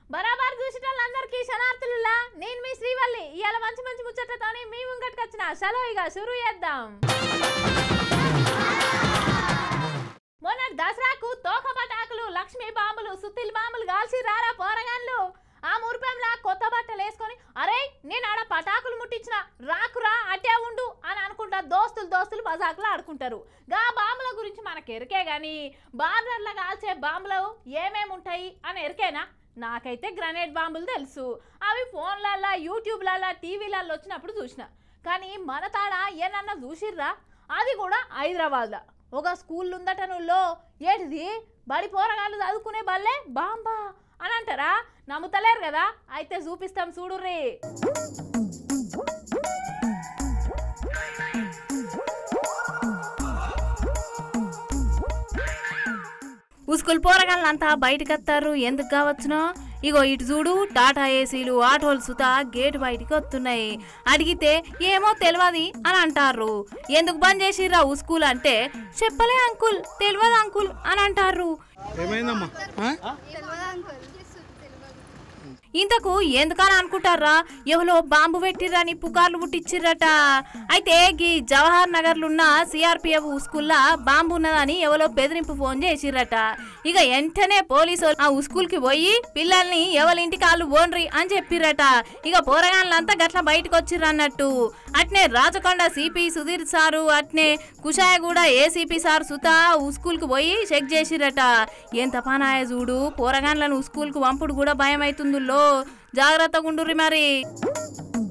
బరాబర్ చూసేటోళ్ళందరికీ శనార్థులులా నేను మీ శ్రీవల్లి ఇవాళ మంచి మంచి ముచ్చటతోని మీ ముంగటికి వచ్చిన చలో ఇక షురు చేద్దాం మొన్న దసరాకు తోక పటాకులు లక్ష్మీ బాంబులు సుత్తిల్ బాంబులు కాల్చి రారా పోరగాన్లు ఆ మురిపెంలా కొత్త బట్టలు వేసుకొని అరే నేను ఆడ పటాకులు ముట్టించిన రాకురా అటే ఉండు అని అనుకుంటా దోస్తులు దోస్తులు మజాకులు ఆడుకుంటారు గా బాంబుల గురించి మనకు ఎరికే గాని బార్డర్లో కాల్చే బాంబులు ఏమేమి ఉంటాయి అని ఎరికేనా నాకైతే గ్రనేడ్ బాంబులు తెలుసు అవి ఫోన్లల్లో యూట్యూబ్లల్లో టీవీలలో వచ్చినప్పుడు చూసిన కానీ మన తాడ ఏనన్నా చూసిర్రా అది కూడా హైదరాబాద్లో ఒక స్కూల్ ఉందట నువ్వులో ఏంటిది బడి పోరగాళ్ళు చదువుకునే బల్లే బాంబా అని అంటారా నమ్ముతలేరు కదా అయితే చూపిస్తాం చూడుర్రి ఉస్కూల్ పోరగాళ్ళంతా బయటకు వస్తారు ఎందుకు కావచ్చునో ఇగో ఇటు చూడు టాటా ఏసీలు ఆటోలు సుత గేట్ బయటికి వస్తున్నాయి అడిగితే ఏమో తెలియదు అని అంటారు ఎందుకు బంద్ చేసిర్రా ఉస్కూల్ అంటే చెప్పలే అంకుల్ తెలియదు అంకుల్ అని అంటారు ఏమైందమ్మా ఆ? ఇంతకు ఎందుకని అనుకుంటారా ఎవరో బాంబు పెట్టిర్రని పుకార్లు పుట్టించిర్రట అయితే గీ జవహర్ నగర్లో ఉన్న సిఆర్పిఎఫ్ స్కూల్లో బాంబు ఉన్నదని ఎవరో బెదిరింపు ఫోన్ చేసిర్రట ఇక వెంటనే పోలీసు ఆ స్కూల్కి పోయి పిల్లల్ని ఎవరి ఇంటికి వాళ్ళు ఓన్రి అని చెప్పిర్రట ఇక పోరగాళ్ళంతా గట్ల బయటకు వచ్చిర్రు అన్నట్టు అట్నే రాచకొండ సిపి సుధీర్ సారు అట్నే కుషాయగూడ ఏసీపీ సార్ సుతా స్కూల్కి పోయి చెక్ చేసిరట ఎంత పనాయ చూడు పోరగాన్లను స్కూల్కి పంపుడు కూడా భయం అవుతుందిలో జాగ్రత్తగా ఉండుర్రి మరి